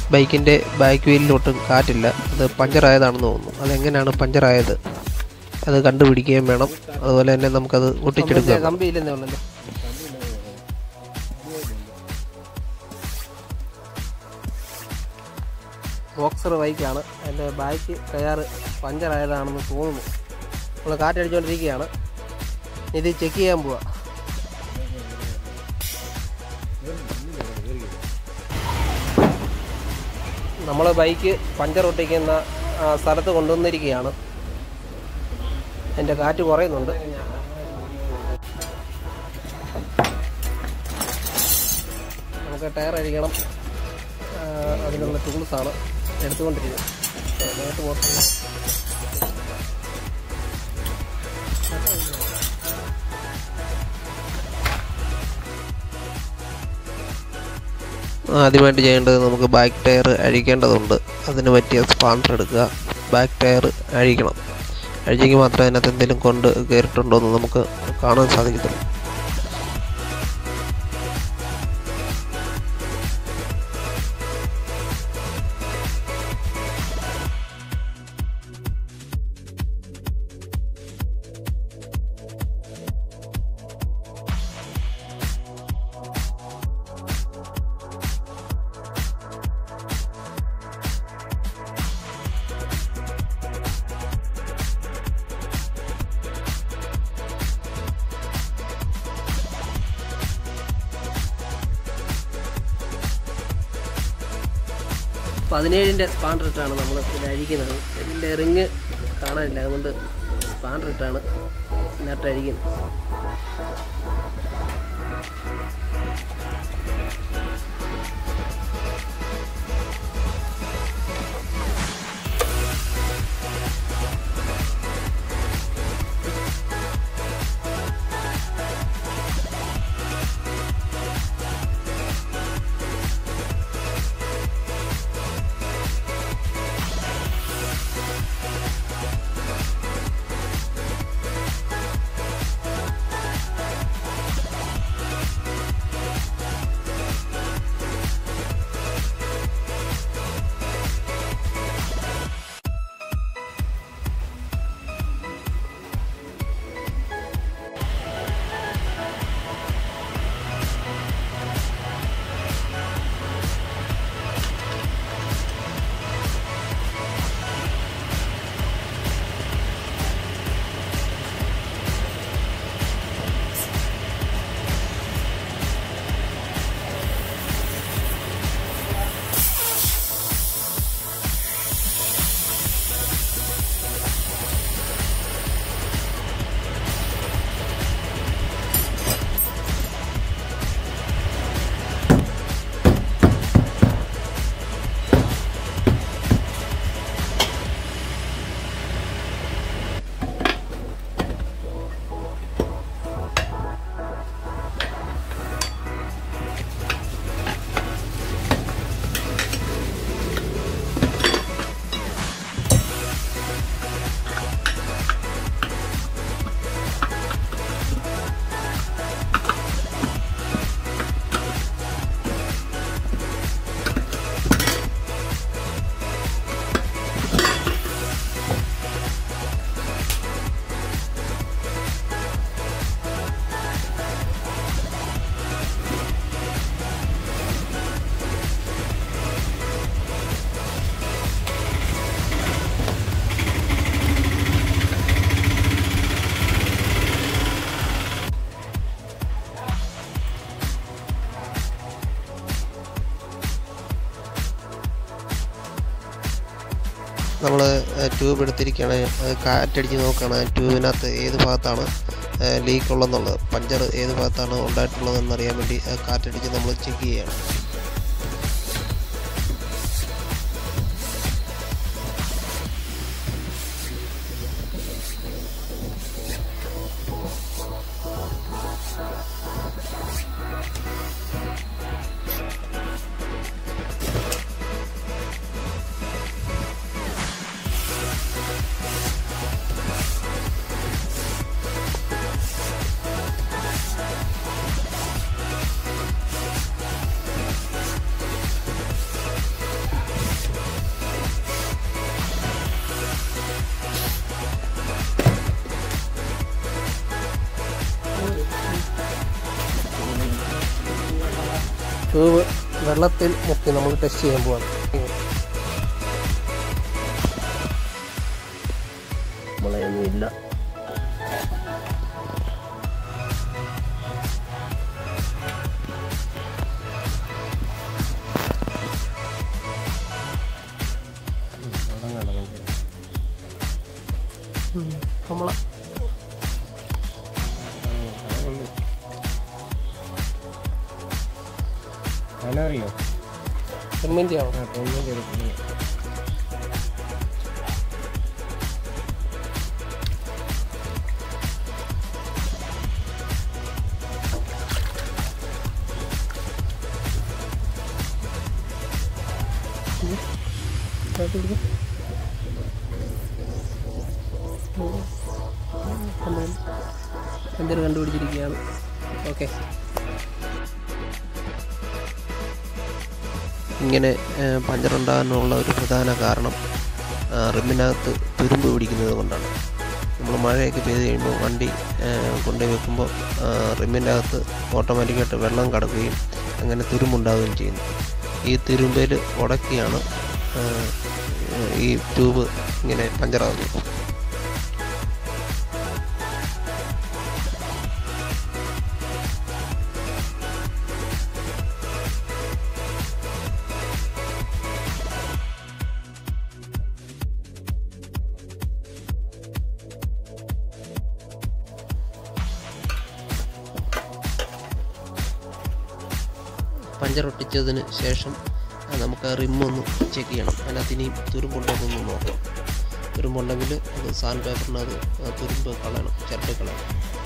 ബൈക്കിൻ്റെ ബാക്ക് വീലിലോട്ടും കാറ്റില്ല അത് പഞ്ചറായതാണെന്ന് തോന്നുന്നു അതെങ്ങനെയാണ് പഞ്ചറായത് അത് കണ്ടുപിടിക്കുകയും വേണം അതുപോലെ തന്നെ നമുക്കത് ഒട്ടിച്ചെടുക്കുക കമ്പിയില്ലെന്നേ ഉള്ളല്ലോ ബോക്സർ ബൈക്കാണ് അതിൻ്റെ ബാക്ക് ടയർ പഞ്ചറായതാണെന്ന് തോന്നുന്നു നമ്മൾ കാറ്റടിച്ചുകൊണ്ടിരിക്കുകയാണ് ഇത് ചെക്ക് ചെയ്യാൻ പോവാ നമ്മൾ ബൈക്ക് പഞ്ചർ ഒട്ടിക്കുന്ന ആ, സ്ഥലത്ത് കൊണ്ടുവന്നിരിക്കുകയാണ് അതിൻ്റെ കാറ്റ് കുറയുന്നുണ്ട് നമുക്ക് ടയർ അടിക്കണം ആ, അതിനുള്ള ടൂൾസാണ് എടുത്തുകൊണ്ടിരിക്കുന്നത് നേരത്തെ പോർട്ട് ആദ്യമായിട്ട് ചെയ്യേണ്ടത് നമുക്ക് ബാക്ക് ടയർ അഴിക്കേണ്ടതുണ്ട് അതിന് പറ്റിയ സ്പാൻസർ എടുക്കുക ബാക്ക് ടയർ അഴിക്കണം അഴിച്ചെങ്കിൽ മാത്രമേ അതിനകത്ത് എന്തെങ്കിലും കൊണ്ട് കയറിയിട്ടുണ്ടോ എന്ന് നമുക്ക് കാണാൻ സാധിക്കത്തുള്ളൂ പതിനേഴിൻ്റെ സ്പാൻഡർ ഇട്ടാണ് നമ്മൾ ഇത് അഴിക്കുന്നത് ഇതിൻ്റെ റിങ് കാണാനില്ല അതുകൊണ്ട് സ്പാൻഡർ ഇട്ടാണ് ഇതിനകത്ത് അഴിക്കുന്നത് നമ്മൾ ട്യൂബ് എടുത്തിരിക്കുകയാണ് അത് കാറ്റടിച്ച് നോക്കുകയാണ് ട്യൂബിനകത്ത് ഏത് ഭാഗത്താണ് ലീക്ക് ഉള്ളതെന്നുള്ളത് പഞ്ചർ ഏത് ഭാഗത്താണ് ഉണ്ടായിട്ടുള്ളതെന്ന് അറിയാൻ വേണ്ടി ആ കാറ്റടിച്ച് നമ്മൾ ചെക്ക് ചെയ്യുകയാണ് ട്യൂബ് വെള്ളത്തിൽ മുക്കി നമ്മൾ ടെസ്റ്റ് ചെയ്യാൻ പോവാണ് മുളയൊന്നും ഇല്ല നമ്മളെ അറിയോ സിമെൻ്റ് ആണോ ഒന്നും ചെയ്തിട്ടില്ല എന്തെങ്കിലും കണ്ടുപിടിച്ചിരിക്കുകയാണ് ഓക്കെ ഇങ്ങനെ പഞ്ചറുണ്ടാകാനുള്ള ഒരു പ്രധാന കാരണം ആ, റിമ്മിനകത്ത് തുരുമ്പ് പിടിക്കുന്നത് കൊണ്ടാണ് നമ്മൾ മഴയൊക്കെ പെയ്ത് കഴിയുമ്പോൾ വണ്ടി ആ, കൊണ്ടുപോയി വെക്കുമ്പോൾ ആ, റിമ്മിൻ്റെ അകത്ത് ഓട്ടോമാറ്റിക്കായിട്ട് വെള്ളം കടക്കുകയും അങ്ങനെ തുരുമ്പുണ്ടാവുകയും ചെയ്യുന്നു ഈ തുരുമ്പിൽ ഉടക്കിയാണ് ആ, ഈ ട്യൂബ് ഇങ്ങനെ പഞ്ചറാകുന്നത് പഞ്ചർ ഒട്ടിച്ചതിന് ശേഷം ആ, നമുക്ക് ആ റിമ്മൊന്ന് ചെക്ക് ചെയ്യണം അതിനകത്ത് ഇനിയും തുരുമ്പുണ്ടോയെന്നൊന്ന് നോക്കാം തുരുമ്പുണ്ടെങ്കിൽ അത് സാൻഡ് പേപ്പറിനത് ആ തുരുമ്പ് കളയണം ചിരട്ടി കളയണം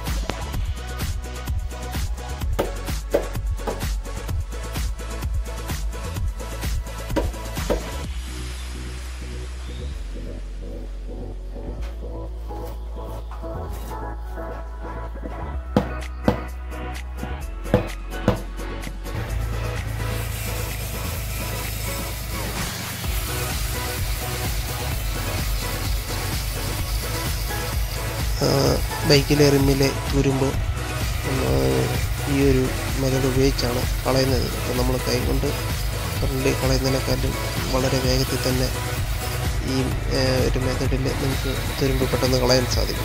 ബൈക്കിലെ റിമ്മിലെ തുരുമ്പ് ആ, ഈ ഒരു മെതഡ് ഉപയോഗിച്ചാണ് കളയുന്നത് അപ്പോൾ നമ്മൾ കൈകൊണ്ട് ഫ്രണ്ടിൽ കളയുന്നതിനേക്കാളും വളരെ വേഗത്തിൽ തന്നെ ഈ ആ, ഒരു മെതഡിൽ നമുക്ക് തുരുമ്പ് പെട്ടെന്ന് കളയാൻ സാധിക്കും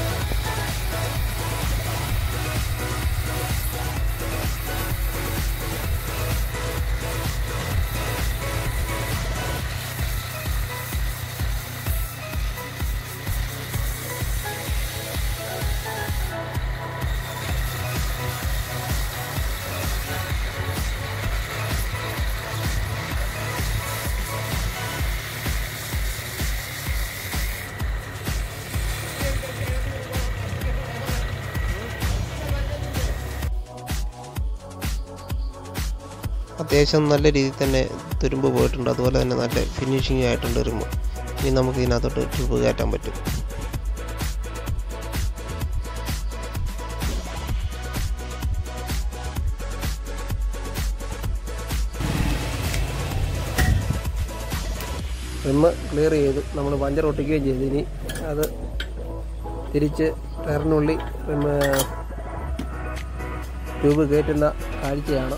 അത്യാവശ്യം നല്ല രീതിയിൽ തന്നെ തുരുമ്പ് പോയിട്ടുണ്ട് അതുപോലെ തന്നെ നല്ല ഫിനിഷിംഗ് ആയിട്ടുണ്ട് റിമ്മ് ഇനി നമുക്ക് ഇതിനകത്തോട്ട് ട്യൂബ് കയറ്റാൻ പറ്റും റിമ്മ് ക്ലിയർ ചെയ്തു നമ്മൾ പഞ്ചർ ഒട്ടിക്കുകയും ചെയ്തു ഇനി അത് തിരിച്ച് ടയറിനുള്ളിൽ റിമ്മ് ട്യൂബ് കയറ്റുന്ന കാഴ്ചയാണ്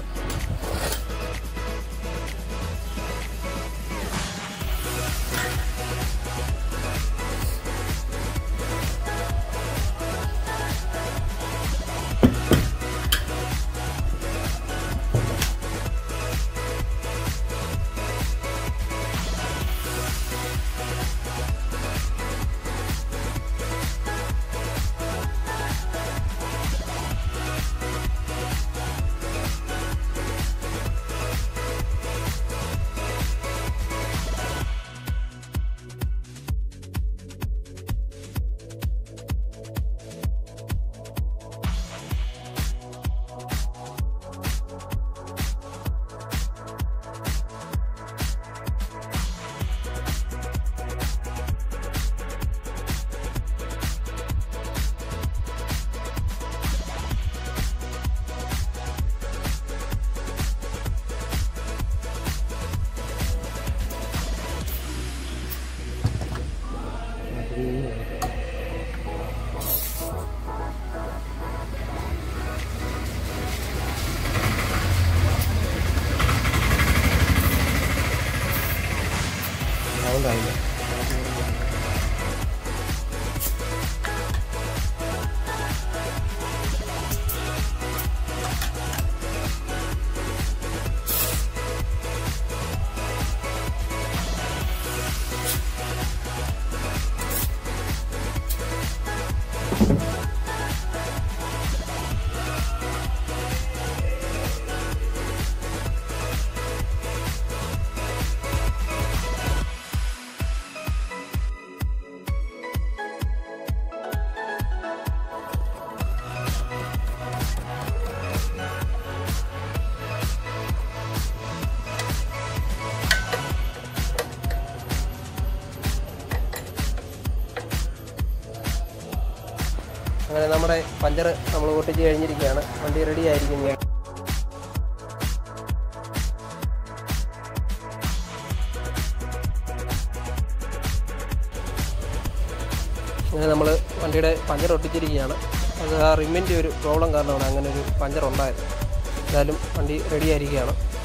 അങ്ങനെ നമ്മുടെ പഞ്ചർ നമ്മൾ പൊട്ടിച്ച് കഴിഞ്ഞിരിക്കുകയാണ് വണ്ടി റെഡി ആയിരിക്കുന്നു അങ്ങനെ നമ്മൾ വണ്ടിയുടെ പഞ്ചർ ഒട്ടിച്ചിരിക്കുകയാണ് അത് ആ റിമ്മിൻ്റെ ഒരു പ്രോബ്ലം കാരണമാണ് അങ്ങനെ ഒരു പഞ്ചർ ഉണ്ടായത് എന്തായാലും വണ്ടി റെഡി ആയിരിക്കുകയാണ്